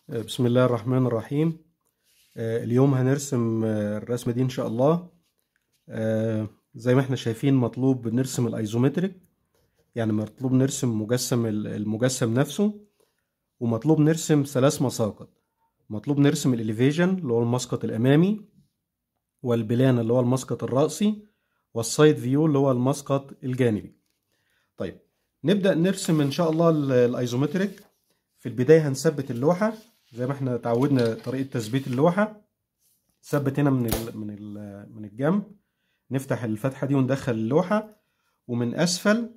بسم الله الرحمن الرحيم آه، اليوم هنرسم آه، الرسمة دي إن شاء الله آه، زي ما احنا شايفين مطلوب نرسم الأيزومتريك يعني مطلوب نرسم مجسم ال- المجسم نفسه ومطلوب نرسم ثلاث مساقط مطلوب نرسم الإليفيجن اللي هو المسقط الأمامي والبلان اللي هو المسقط الرأسي والسايد فيو اللي هو المسقط الجانبي طيب نبدأ نرسم إن شاء الله ال- الأيزومتريك في البداية هنثبت اللوحة زي ما احنا اتعودنا طريقة تثبيت اللوحة ثبت هنا من ال من ال من الجنب نفتح الفتحة دي وندخل اللوحة ومن أسفل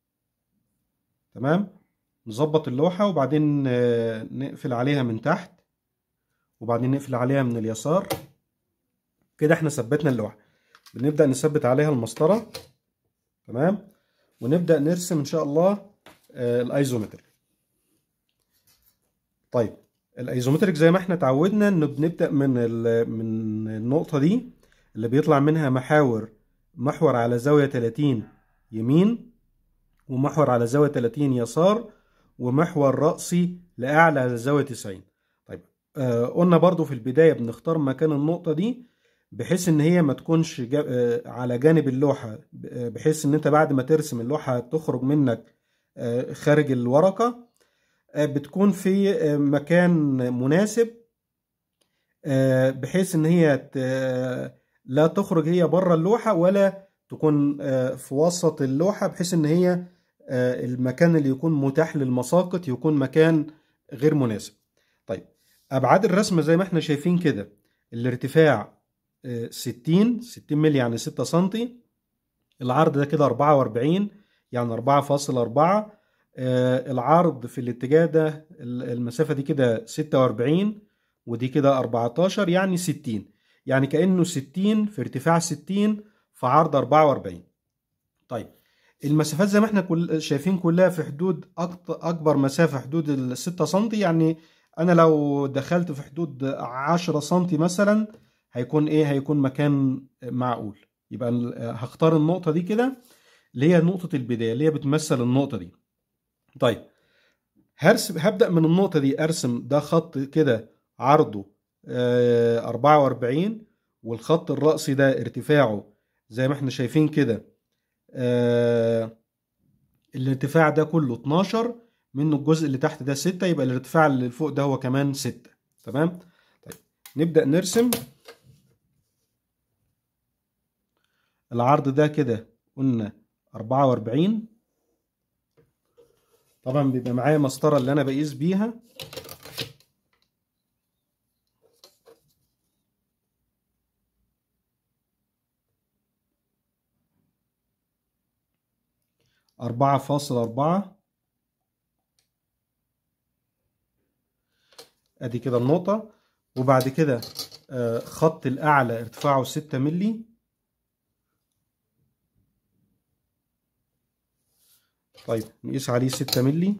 تمام نظبط اللوحة وبعدين آه، نقفل عليها من تحت وبعدين نقفل عليها من اليسار كده احنا ثبتنا اللوحة بنبدأ نثبت عليها المسطرة تمام ونبدأ نرسم إن شاء الله آه، الأيزومتريك طيب الايزومتريك زي ما احنا اتعودنا انه بنبدا من ال- من النقطه دي اللي بيطلع منها محاور محور على زاويه 30 يمين ومحور على زاويه 30 يسار ومحور رأسي لأعلى على زاوية 90 طيب آه قلنا برضو في البداية بنختار مكان النقطة دي بحيث ان هي ما تكونش جا آه على جانب اللوحة ب- آه، بحيث ان انت بعد ما ترسم اللوحة تخرج منك آه خارج الورقة آه، بتكون في آه، مكان مناسب آه، بحيث ان هي ت- لا تخرج هي بره اللوحة ولا تكون آه، في وسط اللوحة بحيث ان هي آه، المكان اللي يكون متاح للمساقط يكون مكان غير مناسب طيب ابعاد الرسمة زي ما احنا شايفين كده الارتفاع آه، 60 60 مللي يعني 6 سنتي العرض ده كده 44 يعني 4.4 آه، العرض في الاتجاه ده ال- المسافة دي كده 46 ودي كده 14 يعني 60 يعني كأنه 60 في ارتفاع 60 في عرض 44 طيب المسافات زي ما احنا كل شايفين كلها في حدود أكت- أكبر مسافة حدود ال 6 سم يعني أنا لو دخلت في حدود 10 سم مثلا هيكون إيه هيكون مكان معقول يبقى ال- هختار النقطة دي كده اللي هي نقطة البداية اللي هي بتمثل النقطة دي طيب هرسم هبدأ من النقطة دي أرسم ده خط كده عرضه آه، 44 والخط الرأسي ده ارتفاعه زي ما احنا شايفين كده آه، الارتفاع ده كله 12 منه الجزء اللي تحت ده 6 يبقى الارتفاع اللي فوق ده هو كمان 6 تمام طيب نبدأ نرسم العرض ده كده قلنا 44 طبعا بيبقى معايا مسطرة اللي انا بقيس بيها أربعة فاصل أربعة أدي كده النقطة وبعد كده آه، خط الأعلى ارتفاعه ستة ملي طيب نقيس عليه ستة ملي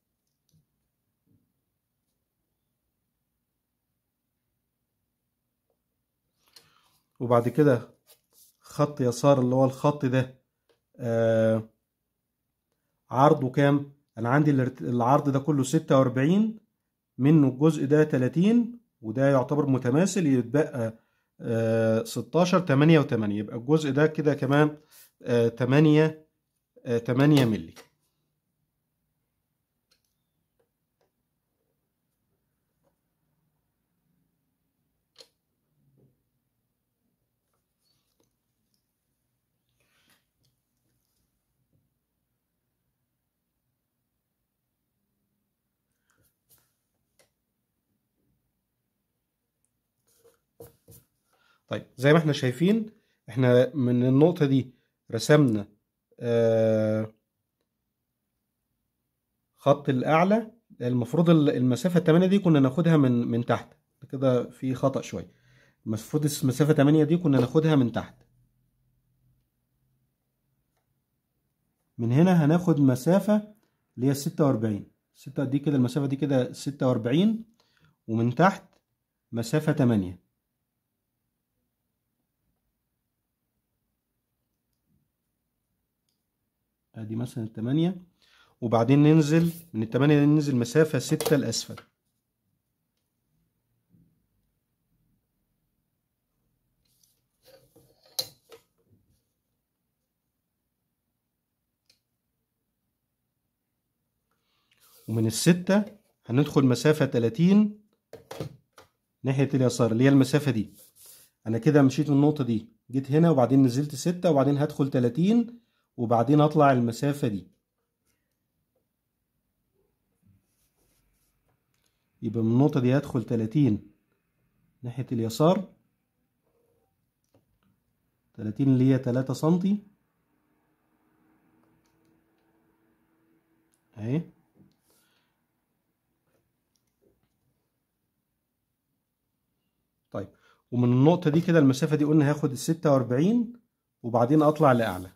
وبعد كده خط يسار اللي هو الخط ده آه عرضه كام؟ أنا عندي الارت- العرض ده كله ستة وأربعين منه الجزء ده تلاتين وده يعتبر متماثل يتبقى آه ستاشر تمانية وتمانية يبقى الجزء ده كده كمان آه تمانية آه تمانية ملي طيب زي ما احنا شايفين احنا من النقطة دي رسمنا آه خط الأعلى المفروض ال- المسافة 8 دي كنا ناخدها من من تحت كده في خطأ شوية المفروض المسافة 8 دي كنا ناخدها من تحت من هنا هناخد مسافة اللي هي 46 ستة دي كده المسافة دي كده 46 ومن تحت مسافة 8 ادي مثلا التمانية وبعدين ننزل من التمانية دي ننزل مسافة ستة لأسفل ومن الستة هندخل مسافة 30 ناحية اليسار اللي هي المسافة دي أنا كده مشيت من النقطة دي جيت هنا وبعدين نزلت ستة وبعدين هدخل 30 وبعدين أطلع المسافة دي يبقى من النقطة دي هدخل 30 ناحية اليسار 30 اللي هي 3 سنتي اهي طيب ومن النقطة دي كده المسافة دي قلنا هاخد الستة وأربعين وبعدين أطلع لأعلى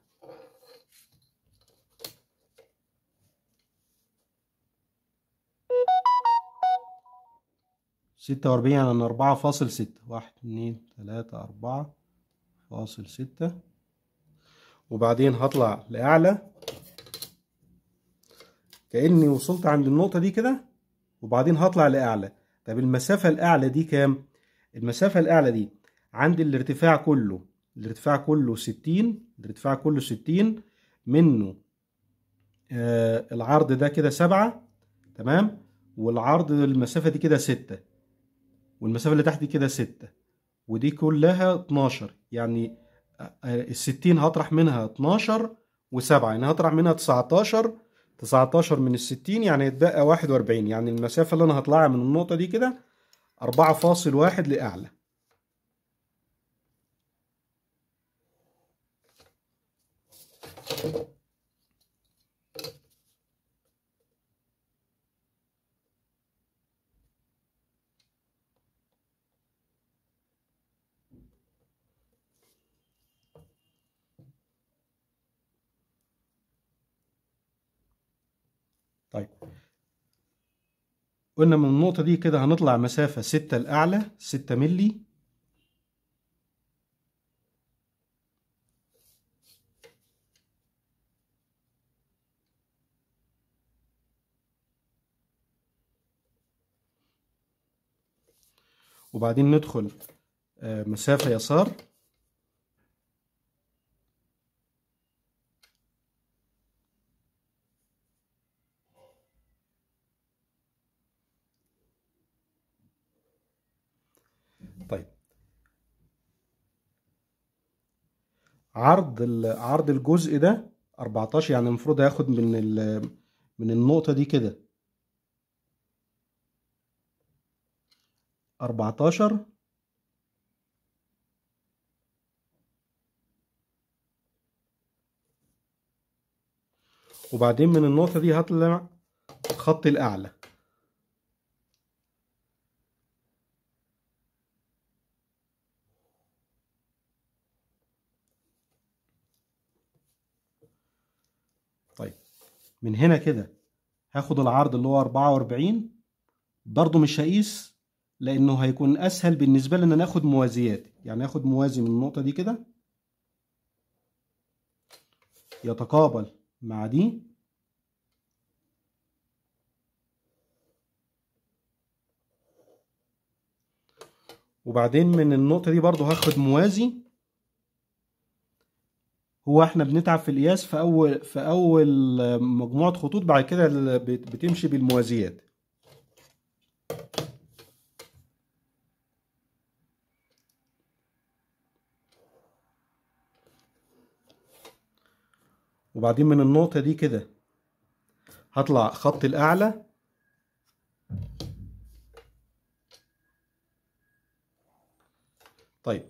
ستة وأربعين يعني أربعة فاصل ستة واحد اتنين تلاتة أربعة فاصل ستة وبعدين هطلع لأعلى كأني وصلت عند النقطة دي كده وبعدين هطلع لأعلى طب المسافة الأعلى دي كام؟ المسافة الأعلى دي عند الارتفاع كله الارتفاع كله ستين الارتفاع كله ستين منه آه العرض ده كده سبعة تمام والعرض المسافة دي كده ستة والمسافة اللي تحت دي كده ستة ودي كلها 12 يعني الستين هطرح منها 12 وسبعة يعني هطرح منها 19 19 من الستين يعني يتبقى 41 يعني المسافة اللي أنا هطلعها من النقطة دي كده 4.1 لأعلى طيب قلنا من النقطة دي كده هنطلع مسافة ستة لأعلى ستة ملي وبعدين ندخل مسافة يسار طيب عرض عرض الجزء ده 14 يعني المفروض هياخد من من النقطة دي كده 14 وبعدين من النقطة دي هطلع خط الأعلى طيب من هنا كده هاخد العرض اللي هو 44 برضو مش هقيس لانه هيكون اسهل بالنسبه لي ان انا اخد موازيات يعني اخد موازي من النقطه دي كده يتقابل مع دي وبعدين من النقطه دي برضو هاخد موازي هو احنا بنتعب في القياس في اول في اول مجموعه خطوط بعد كده بتمشي بالموازيات وبعدين من النقطه دي كده هطلع خط الاعلى طيب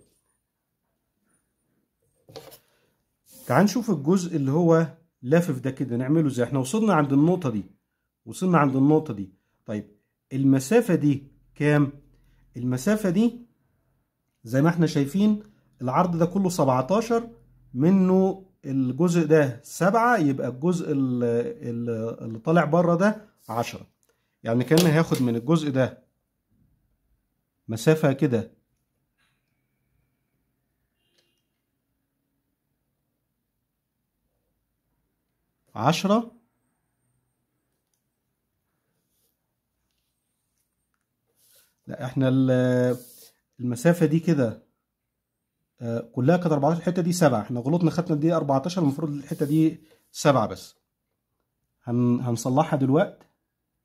تعال نشوف الجزء اللي هو لافف ده كده نعمله ازاي احنا وصلنا عند النقطة دي وصلنا عند النقطة دي طيب المسافة دي كام المسافة دي زي ما احنا شايفين العرض ده كله 17 منه الجزء ده سبعة يبقى الجزء اللي طالع بره ده عشرة يعني كان هياخد من الجزء ده مسافة كده عشرة لا احنا المسافة دي كده كلها كانت 14 الحتة دي سبعة احنا غلطنا خدنا دي 14 المفروض الحتة دي سبعة بس هن... هنصلحها دلوقتي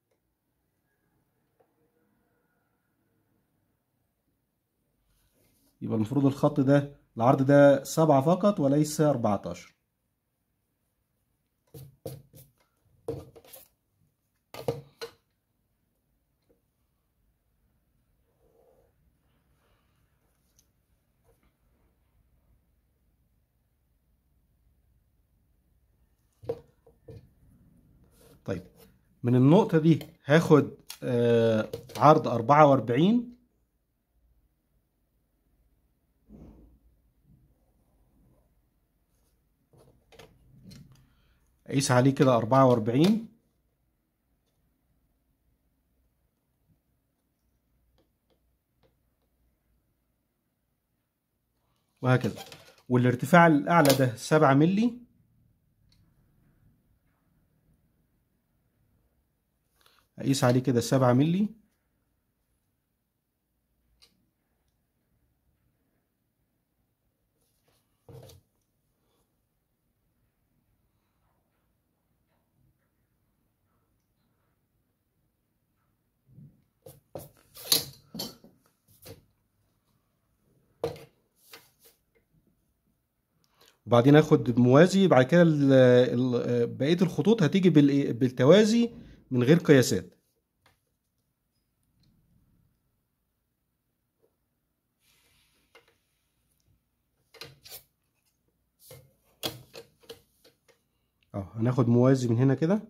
يبقى المفروض الخط ده العرض ده سبعة فقط وليس 14 طيب من النقطة دي هاخد آه عرض أربعة وأربعين أقيس عليه كده أربعة وأربعين وهكذا والارتفاع الأعلى ده سبعة ملي اقيس عليه كده سبعة ملي وبعدين اخد موازي بعد كده ال- ال- بقيه الخطوط هتيجي بال- بالتوازي من غير قياسات اه هناخد موازي من هنا كده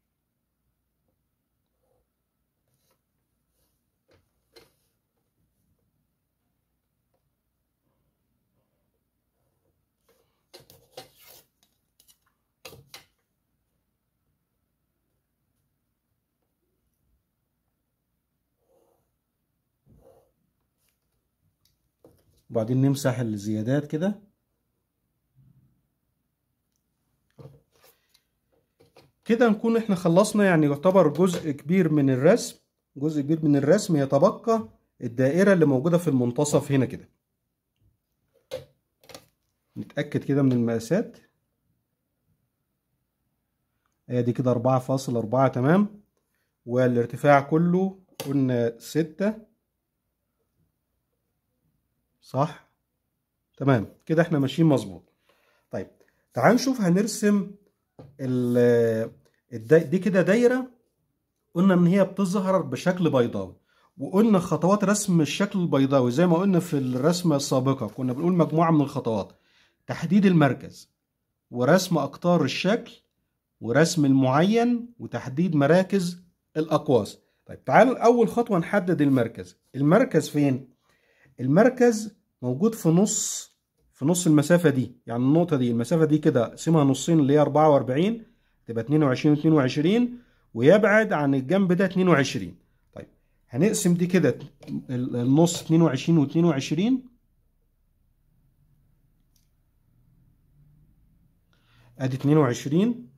وبعدين نمسح الزيادات كده كده نكون احنا خلصنا يعني يعتبر جزء كبير من الرسم جزء كبير من الرسم يتبقى الدائرة اللي موجودة في المنتصف هنا كده نتأكد كده من المقاسات هي دي كده أربعة فاصل أربعة تمام والارتفاع كله قلنا ستة صح تمام كده احنا ماشيين مظبوط طيب تعال نشوف هنرسم ال الدا- دي كده دايرة قلنا ان هي بتظهر بشكل بيضاوي وقلنا خطوات رسم الشكل البيضاوي زي ما قلنا في الرسمة السابقة كنا بنقول مجموعة من الخطوات تحديد المركز ورسم أقطار الشكل ورسم المعين وتحديد مراكز الأقواس طيب تعالوا أول خطوة نحدد المركز المركز فين؟ المركز موجود في نص في نص المسافة دي يعني النقطة دي المسافة دي كده اقسمها نصين اللي هي 44 تبقى 22 و22 ويبعد عن الجنب ده 22 طيب هنقسم دي كده ال- النص 22 و22 ادي 22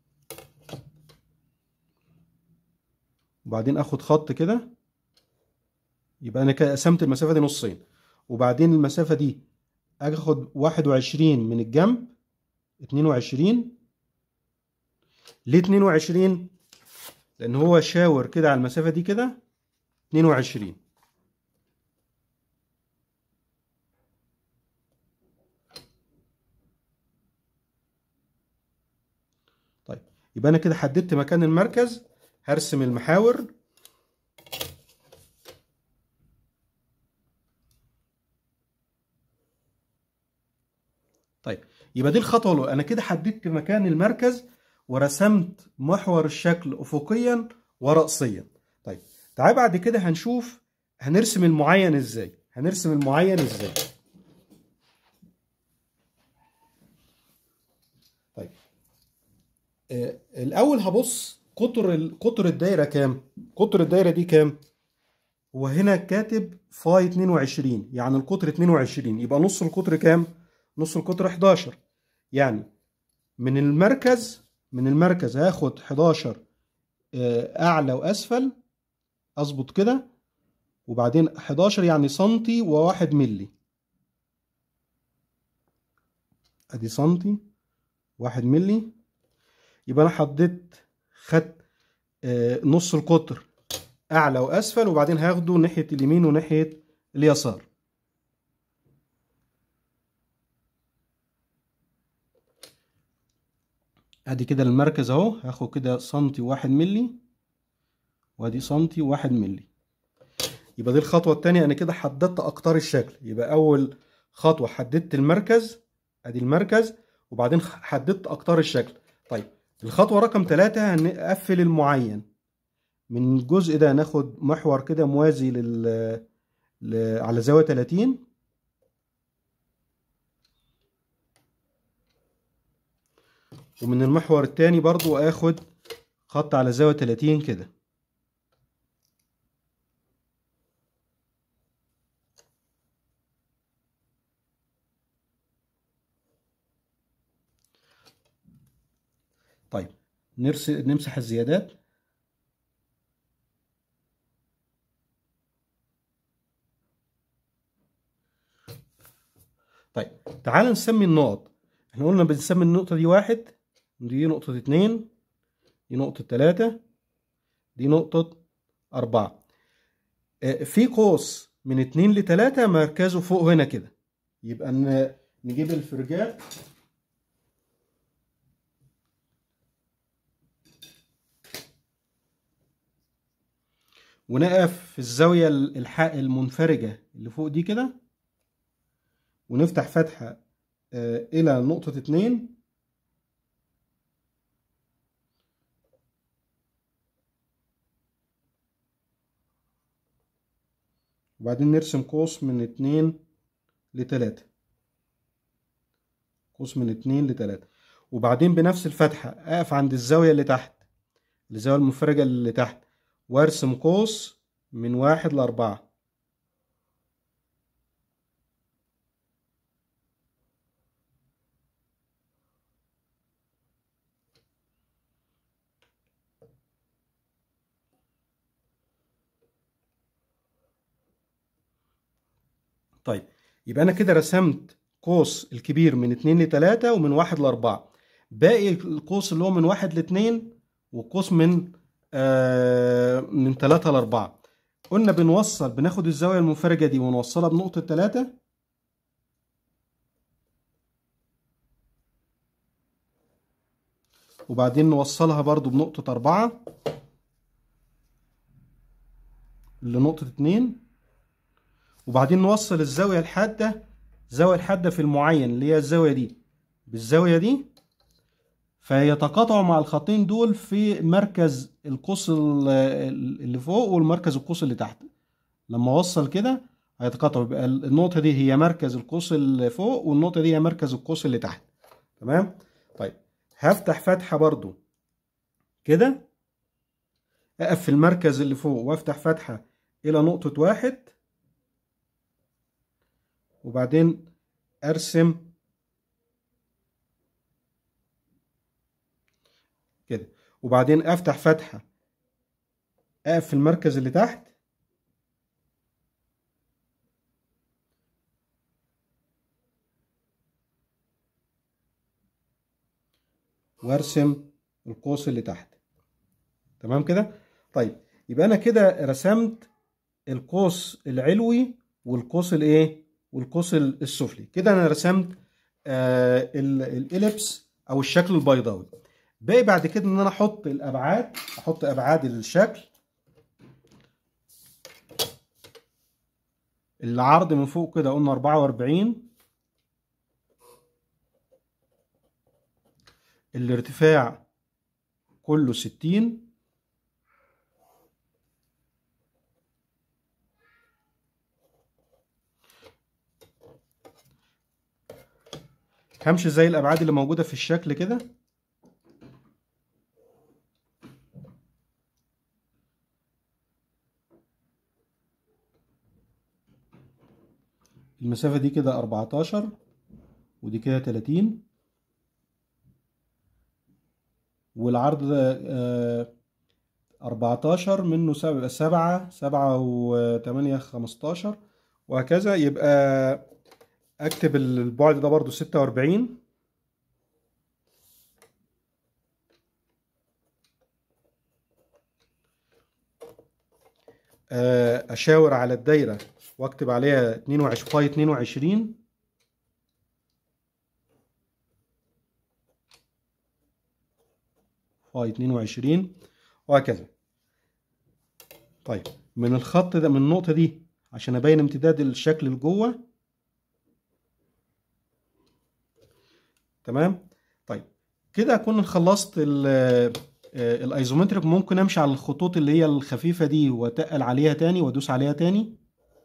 وبعدين اخد خط كده يبقى انا كده قسمت المسافة دي نصين وبعدين المسافة دي اخد 21 من الجنب 22 ليه 22 لان هو شاور كده على المسافة دي كده 22 طيب يبقى انا كده حددت مكان المركز هرسم المحاور طيب يبقى دي الخطوة الأولى أنا كده حددت مكان المركز ورسمت محور الشكل أفقيا ورأسيا طيب تعال بعد كده هنشوف هنرسم المعين إزاي هنرسم المعين إزاي طيب آه الأول هبص قطر ال- قطر الدايرة كام قطر الدايرة دي كام هو هنا كاتب فاي 22 يعني القطر 22 يبقى نص القطر كام نص القطر 11 يعني من المركز من المركز هاخد 11 آه، اعلى واسفل اظبط كده وبعدين 11 يعني سنتي وواحد ملي ادي سنتي واحد ملي يبقى انا حددت خدت آه، نص القطر اعلى واسفل وبعدين هاخده ناحيه اليمين وناحيه اليسار ادي كده المركز اهو هاخد كده سنتي واحد ملي وادي سنتي واحد ملي يبقى دي الخطوة التانية انا كده حددت اقطار الشكل يبقى اول خطوة حددت المركز ادي المركز وبعدين حددت اقطار الشكل طيب الخطوة رقم ثلاثة هنقفل المعين من الجزء ده ناخد محور كده موازي لل... ل... على زاوية 30 ومن المحور التاني برضو اخد خط على زاوية 30 كده طيب نرس... نمسح الزيادات طيب تعال نسمي النقط احنا قلنا بنسمي النقطة دي واحد دي نقطة اتنين دي نقطة تلاتة دي نقطة أربعة في قوس من اتنين لتلاتة مركزه فوق هنا كده يبقى نجيب الفرجات ونقف في الزاوية الحق المنفرجة اللي فوق دي كده ونفتح فتحة إلى نقطة اتنين وبعدين نرسم قوس من اتنين لتلاتة قوس من اتنين لتلاتة وبعدين بنفس الفتحة أقف عند الزاوية اللي تحت الزاوية المنفرجة اللي تحت وارسم قوس من واحد لأربعة طيب يبقى أنا كده رسمت قوس الكبير من اتنين لتلاتة ومن واحد لأربعة باقي القوس اللي هو من واحد لاتنين وقوس من آه من تلاتة لأربعة قلنا بنوصل بناخد الزاوية المنفرجة دي ونوصلها بنقطة تلاتة وبعدين نوصلها برضو بنقطة أربعة لنقطة اتنين وبعدين نوصل الزاوية الحادة الزاوية الحادة في المعين اللي هي الزاوية دي بالزاوية دي فيتقاطعوا مع الخطين دول في مركز القوس اللي فوق والمركز القوس اللي تحت لما اوصل كده هيتقاطعوا يبقى النقطة دي هي مركز القوس اللي فوق والنقطة دي هي مركز القوس اللي تحت تمام طيب هفتح فتحة برضو كده اقف في المركز اللي فوق وافتح فتحة الى نقطة واحد وبعدين ارسم كده وبعدين افتح فتحة اقف في المركز اللي تحت وارسم القوس اللي تحت تمام كده طيب يبقى انا كده رسمت القوس العلوي والقوس الايه والقوس السفلي كده انا رسمت آه الاليبس او الشكل البيضاوي باقي بعد كده ان انا احط الابعاد احط ابعاد الشكل العرض من فوق كده قلنا 44 الارتفاع كله 60 همشي زي الابعاد اللي موجوده في الشكل كده المسافة دي كده أربعتاشر ودي كده تلاتين والعرض ده أربعتاشر منه سبعة سبعة سبعة وتمانية خمستاشر وهكذا يبقى أكتب البعد ده برضو ستة وأربعين أشاور على الدايرة واكتب عليها 22 باي 22 فاي 22 وهكذا طيب من الخط ده من النقطة دي عشان ابين امتداد الشكل لجوه تمام طيب كده اكون خلصت الايزومتريك ممكن امشي على الخطوط اللي هي الخفيفة دي واتقل عليها تاني وادوس عليها تاني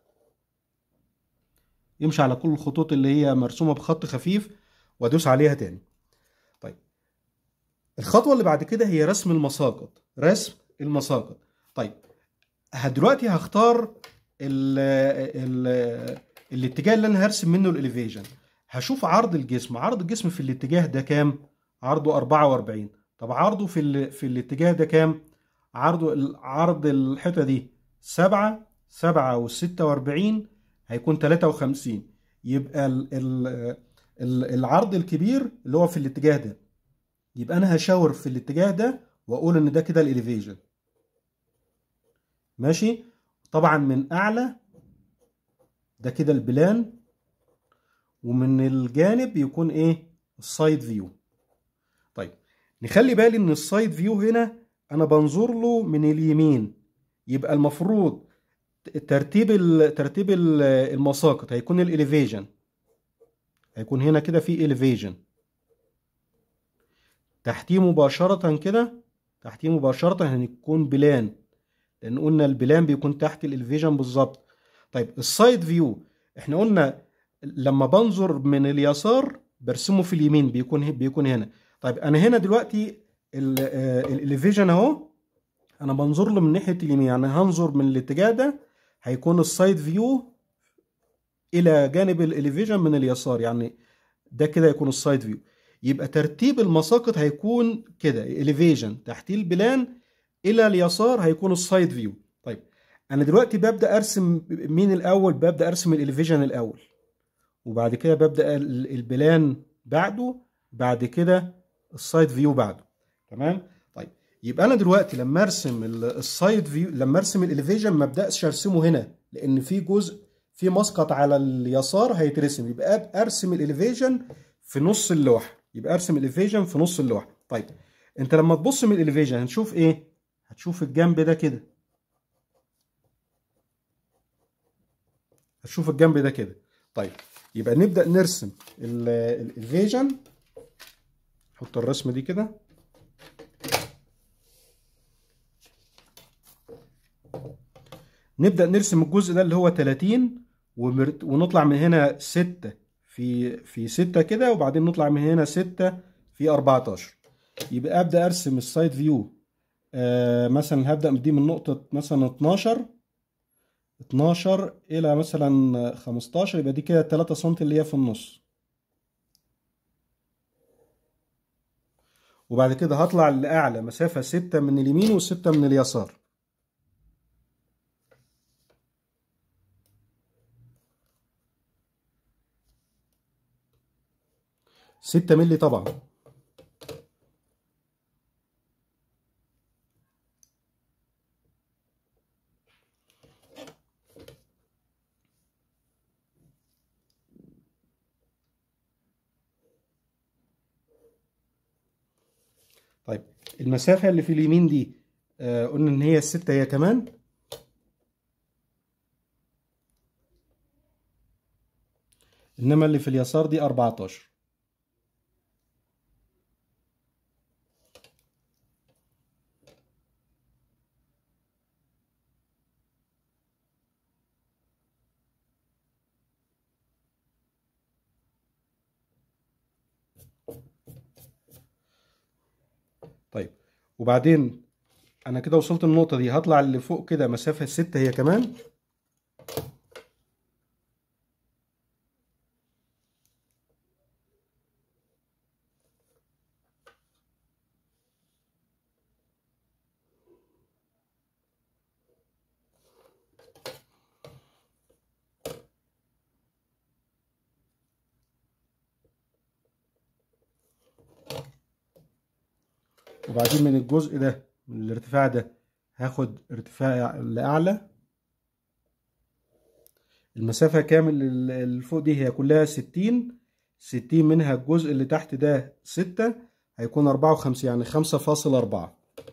يمشي على كل الخطوط اللي هي مرسومة بخط خفيف وادوس عليها تاني طيب الخطوة اللي بعد كده هي رسم المساقط رسم المساقط طيب دلوقتي هختار ال ال الاتجاه اللي انا هرسم منه الاليفيجن هشوف عرض الجسم عرض الجسم في الاتجاه ده كام عرضه 44 طب عرضه في ال... في الاتجاه ده كام عرضه عرض الحته دي 7 7 و46 هيكون 53 يبقى ال... ال... العرض الكبير اللي هو في الاتجاه ده يبقى انا هشاور في الاتجاه ده واقول ان ده كده الاليفيجن ماشي طبعا من اعلى ده كده البلان ومن الجانب يكون ايه السايد فيو طيب نخلي بالي ان السايد فيو هنا انا بنظر له من اليمين يبقى المفروض ترتيب ال ترتيب المساقط هيكون الاليفيجن هيكون هنا كده في اليفيجن تحتيه مباشرة كده تحتيه مباشرة هيكون بلان لان قلنا البلان بيكون تحت الالفيجن بالظبط طيب السايد فيو احنا قلنا لما بنظر من اليسار برسمه في اليمين بيكون بيكون هنا طيب انا هنا دلوقتي الالفيجن اهو انا بنظر له من ناحيه اليمين يعني هنظر من الاتجاه ده هيكون السايد فيو الى جانب الالفيجن من اليسار يعني ده كده يكون السايد فيو يبقى ترتيب المساقط هيكون كده اليفيجن تحتيه البلان الى اليسار هيكون السايد فيو طيب انا دلوقتي ببدا ارسم مين الاول ببدا ارسم الاليفيجن الاول وبعد كده ببدا البلان بعده بعد كده السايد فيو بعده تمام طيب يبقى انا دلوقتي لما ارسم السايد فيو لما ارسم الاليفيجن ما ابداش ارسمه هنا لان في جزء في مسقط على اليسار هيترسم يبقى ارسم الاليفيجن في نص اللوحه يبقى ارسم الاليفيجن في نص اللوحه طيب انت لما تبص من الاليفيجن هنشوف ايه هتشوف الجنب ده كده هتشوف الجنب ده كده طيب يبقى نبدأ نرسم الفيجن نحط الرسمة دي كده نبدأ نرسم الجزء ده اللي هو 30 ومرت... ونطلع من هنا 6 في في 6 كده وبعدين نطلع من هنا 6 في 14 يبقى أبدأ أرسم السايد فيو آه مثلا هبدأ دي من نقطة مثلا 12 12 إلى مثلا 15 يبقى دي كده 3 سم اللي هي في النص وبعد كده هطلع لأعلى مسافة 6 من اليمين و6 من اليسار ستة ملي طبعا طيب المسافة اللي في اليمين دي آه قلنا إن هي الستة هي كمان إنما اللي في اليسار دي أربعتاشر طيب وبعدين انا كده وصلت النقطة دي هطلع اللي فوق كده مسافة ستة هي كمان وبعدين من الجزء ده من الارتفاع ده هاخد ارتفاع لأعلى المسافة كامل اللي فوق دي هي كلها ستين ستين منها الجزء اللي تحت ده ستة هيكون أربعة وخمسين يعني خمسة فاصل أربعة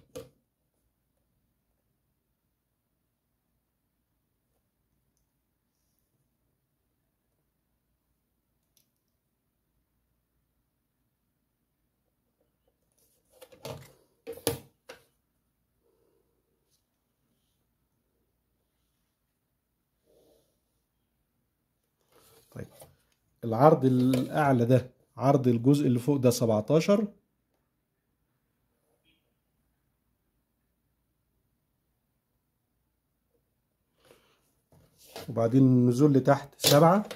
طيب العرض الأعلى ده عرض الجزء اللي فوق ده 17 وبعدين النزول لتحت سبعة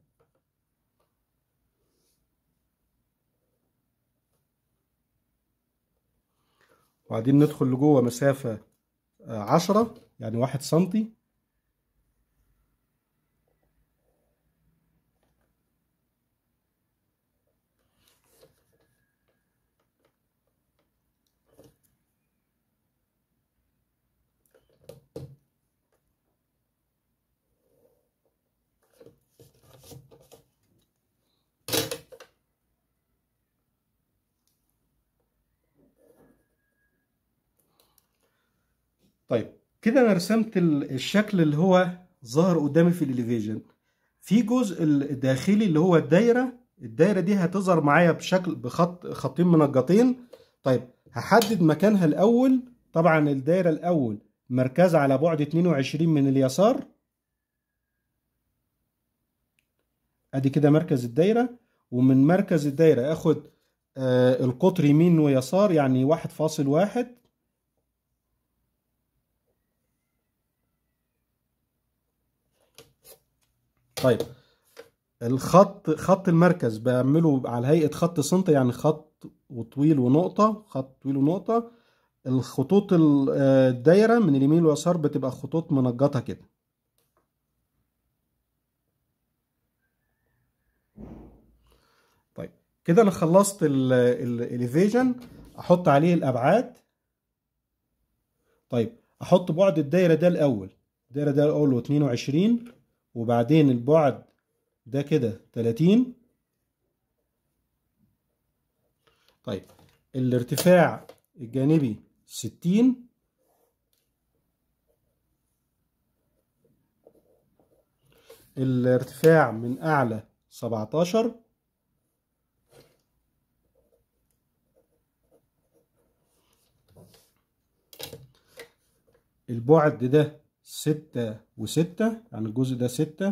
وبعدين ندخل لجوه مسافة آه، عشرة يعني واحد سنتي طيب كده انا رسمت ال- الشكل اللي هو ظاهر قدامي في الاليفيجن في جزء الداخلي اللي هو الدايره الدايره دي هتظهر معايا بشكل بخط خطين منجطين طيب هحدد مكانها الاول طبعا الدايره الاول مركزها على بعد 22 من اليسار ادي كده مركز الدايره ومن مركز الدايره اخد آه القطر يمين ويسار يعني واحد فاصل واحد طيب الخط خط المركز بعمله على هيئة خط سنتي يعني خط وطويل ونقطة خط طويل ونقطة الخطوط ال- آه، الدايرة من اليمين واليسار بتبقى خطوط منجطة كده طيب كده انا خلصت الاليفيجن احط عليه الابعاد طيب احط بعد الدايرة ده الاول الدايرة ده الاول 22 وبعدين البعد ده كده 30 طيب الارتفاع الجانبي 60 الارتفاع من اعلى 17 البعد ده ستة وستة يعني الجزء ده ستة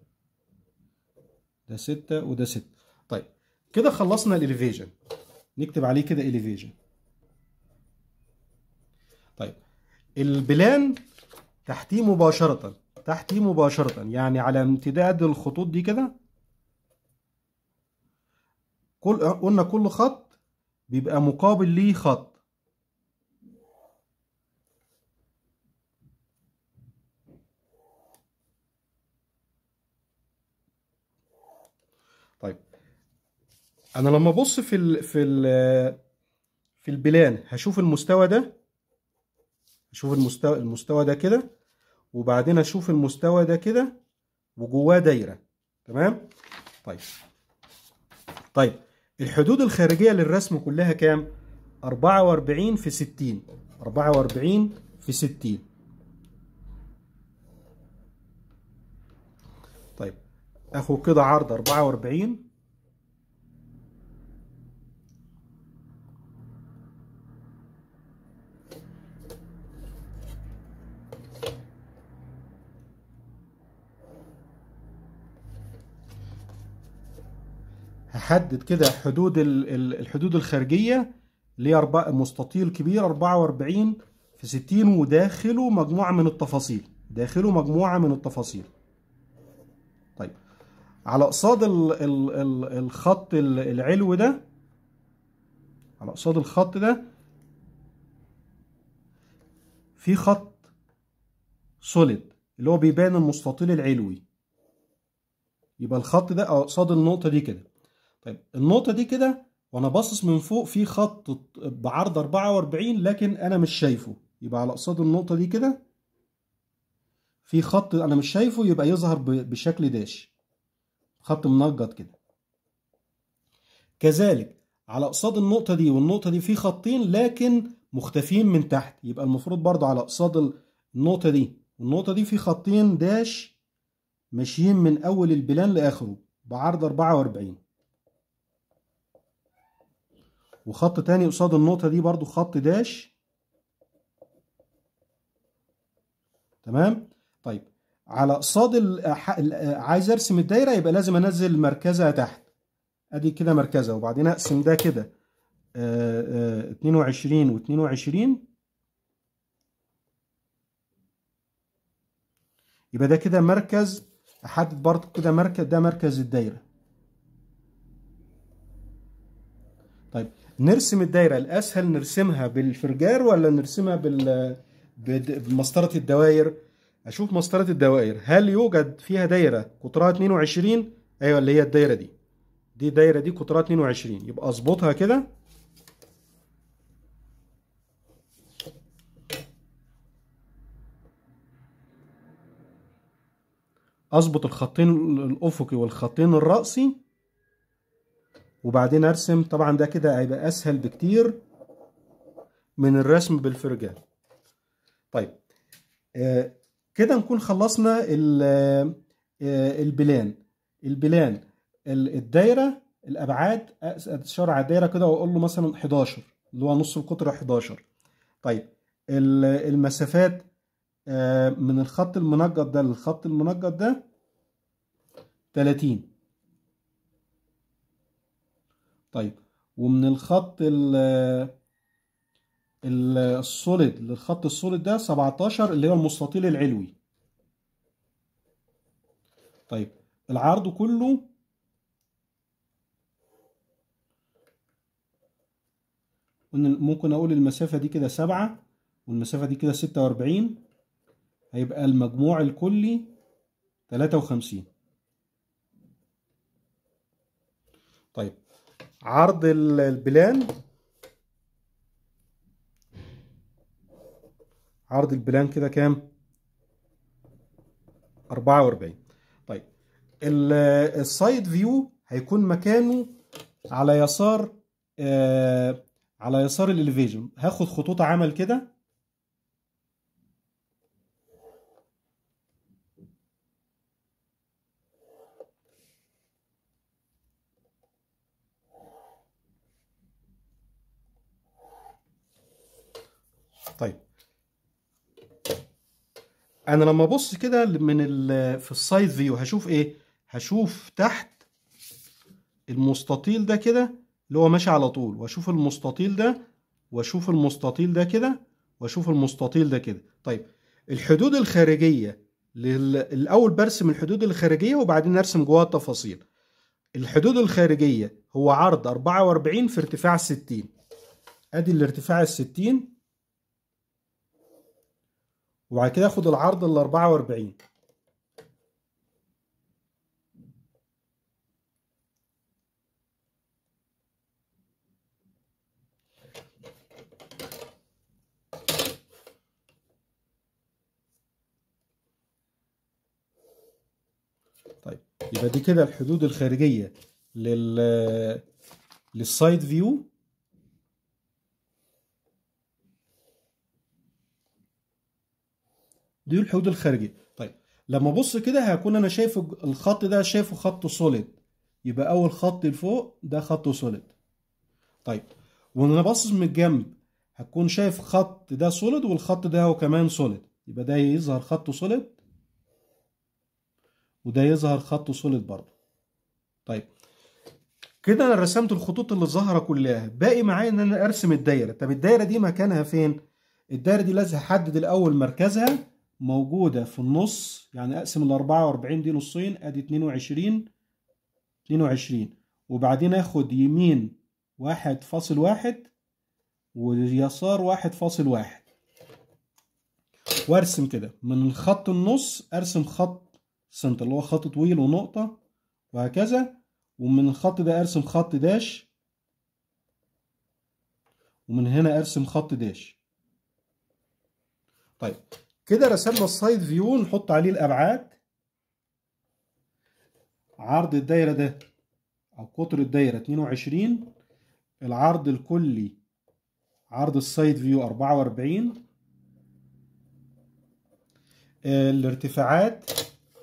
ده ستة وده ستة طيب كده خلصنا الاليفيجن نكتب عليه كده اليفيجن طيب البلان تحتيه مباشرة تحتيه مباشرة يعني على امتداد الخطوط دي كده كل قلنا كل خط بيبقى مقابل ليه خط طيب انا لما ابص في ال في ال في البلان هشوف المستوى ده اشوف المستوى المستوى ده كده وبعدين اشوف المستوى ده كده وجواه دايره تمام طيب طيب الحدود الخارجيه للرسم كلها كام 44 في 60 44 في 60 طيب اخد كده عرض 44 هحدد كده حدود ال- ال- الحدود الخارجية اللي هي أربعة مستطيل كبير 44 في 60 وداخله مجموعة من التفاصيل داخله مجموعة من التفاصيل طيب على قصاد ال ال ال الخط ال- العلو ده على قصاد الخط ده في خط سوليد اللي هو بيبان المستطيل العلوي يبقى الخط ده قصاد النقطة دي كده طيب النقطة دي كده وانا باصص من فوق في خط بعرض 44 لكن انا مش شايفه يبقى على قصاد النقطة دي كده في خط انا مش شايفه يبقى يظهر ب- بشكل داش خط منجط كده كذلك على قصاد النقطة دي والنقطة دي في خطين لكن مختفين من تحت يبقى المفروض برضو على قصاد النقطة دي والنقطة دي في خطين داش ماشيين من أول البلان لآخره بعرض 44 وخط تاني قصاد النقطة دي برضو خط داش تمام طيب على قصاد عايز ارسم الدايرة يبقى لازم انزل مركزها تحت ادي كده مركزها وبعدين اقسم ده كده اتنين وعشرين واتنين وعشرين يبقى ده كده مركز احدد برضه كده مركز ده مركز الدايرة طيب نرسم الدايرة الاسهل نرسمها بالفرجار ولا نرسمها بال بمسطرة الدوائر اشوف مسطرة الدوائر هل يوجد فيها دايرة قطرها 22 ايوه اللي هي الدايرة دي دي الدايرة دي قطرها 22 يبقى اظبطها كده اظبط الخطين الافقي والخطين الرأسي وبعدين ارسم طبعا ده كده هيبقى اسهل بكتير من الرسم بالفرجان طيب آه كده نكون خلصنا آه البلان البلان الدايرة الابعاد اشار على الدايرة كده واقول له مثلا 11 اللي هو نص القطر 11 طيب المسافات من الخط المنجد ده للخط المنجد ده 30 طيب ومن الخط السوليد للخط السوليد ده 17 اللي هو المستطيل العلوي طيب العرض كله ممكن اقول المسافة دي كده سبعة والمسافة دي كده ستة واربعين هيبقى المجموع الكلي تلاتة وخمسين طيب عرض البلان عرض البلان كده كام أربعة وأربعين طيب السايد فيو هيكون مكانه على يسار آه على يسار الاليفيجن هاخد خطوط عمل كده طيب انا لما ابص كده من ال في السايد فيو هشوف ايه هشوف تحت المستطيل ده كده اللي هو ماشي على طول واشوف المستطيل ده واشوف المستطيل ده كده واشوف المستطيل ده كده طيب الحدود الخارجيه لل... الاول برسم الحدود الخارجيه وبعدين ارسم جواها التفاصيل الحدود الخارجيه هو عرض 44 في ارتفاع 60 ادي الارتفاع ال 60 وبعد كده اخد العرض ال 44 طيب يبقى دي كده الحدود الخارجية لل للسايد فيو دي الحدود الخارجية طيب لما ابص كده هكون انا شايف الخط ده شايفه خط سوليد يبقى اول خط لفوق ده خط سوليد طيب وانا باصص من الجنب هتكون شايف خط ده سوليد والخط ده هو كمان سوليد يبقى ده يظهر خط سوليد وده يظهر خط سوليد برضه طيب كده انا رسمت الخطوط اللي ظاهره كلها باقي معايا ان انا ارسم الدايره طب الدايره دي مكانها فين الدايره دي لازم احدد الاول مركزها موجوده في النص يعني اقسم ال 44 دي نصين ادي 22 22 وبعدين اخد يمين واحد فاصل واحد ويسار واحد فاصل واحد وارسم كده من الخط النص ارسم خط سنتر اللي هو خط طويل ونقطة وهكذا ومن الخط ده ارسم خط داش ومن هنا ارسم خط داش طيب كده رسمنا السايد فيو نحط عليه الابعاد عرض الدايرة ده او قطر الدايرة 22 العرض الكلي عرض السايد فيو 44 الارتفاعات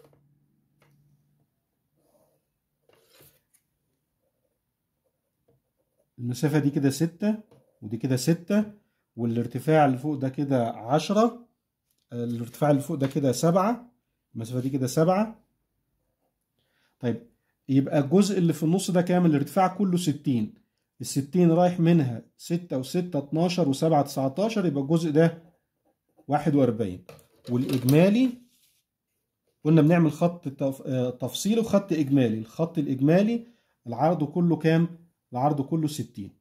المسافة دي كده ستة ودي كده ستة والارتفاع اللي فوق ده كده عشرة الارتفاع اللي فوق ده كده سبعة المسافة دي كده سبعة طيب يبقى الجزء اللي في النص ده كام الارتفاع كله ستين الستين رايح منها ستة وستة اتناشر وسبعة تسعتاشر يبقى الجزء ده واحد وأربعين والإجمالي قلنا بنعمل خط تفصيل وخط إجمالي الخط الإجمالي العرض كله كام العرض كله ستين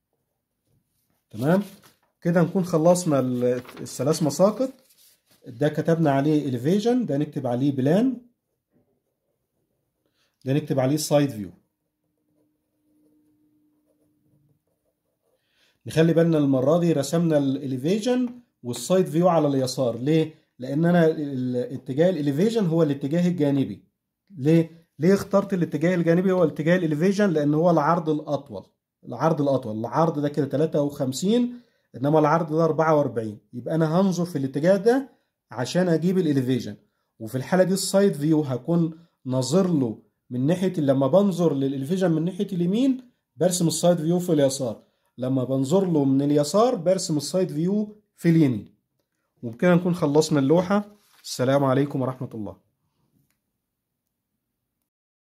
تمام كده نكون خلصنا الثلاث مساقط ده كتبنا عليه elevation ده نكتب عليه بلان ده نكتب عليه سايد فيو نخلي بالنا المرة دي رسمنا الاليفيجن والسايد فيو على اليسار ليه؟ لأن أنا الاتجاه الاليفيجن هو الاتجاه الجانبي ليه؟ ليه اخترت الاتجاه الجانبي هو الاتجاه الاليفيجن؟ لأن هو العرض الأطول العرض الأطول العرض ده كده 53 إنما العرض ده 44 يبقى أنا هنظر في الاتجاه ده عشان أجيب الاليفيجن وفي الحالة دي السايد فيو هكون ناظر له من ناحية لما بنظر للاليفيجن من ناحية اليمين برسم السايد فيو في اليسار لما بنظر له من اليسار برسم السايد فيو في اليمين وبكده نكون خلصنا اللوحة السلام عليكم ورحمة الله